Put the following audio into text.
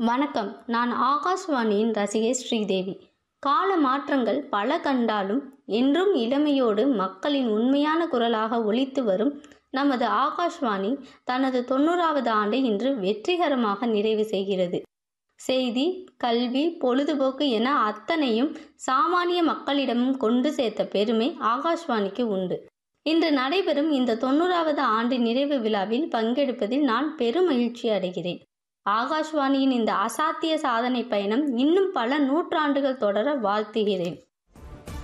வணக்கம் நான் ஆகாஷ்வாணியின் ரசிகை ஸ்ரீதேவி கால மாற்றங்கள் பல கண்டாலும் என்றும் இளமையோடு மக்களின் உண்மையான குரலாக ஒலித்து வரும் நமது ஆகாஷ்வாணி தனது தொண்ணூறாவது ஆண்டை இன்று வெற்றிகரமாக நிறைவு செய்கிறது செய்தி கல்வி பொழுதுபோக்கு என அத்தனையும் சாமானிய மக்களிடமும் கொண்டு சேர்த்த பெருமை ஆகாஷ்வாணிக்கு உண்டு இன்று நடைபெறும் இந்த தொண்ணூறாவது ஆண்டு நிறைவு விழாவில் பங்கெடுப்பதில் நான் பெரும் மகிழ்ச்சி அடைகிறேன் ஆகாஷ்வாணியின் இந்த அசாத்திய சாதனை பயணம் இன்னும் பல நூற்றாண்டுகள் தொடர வாழ்த்துகிறேன்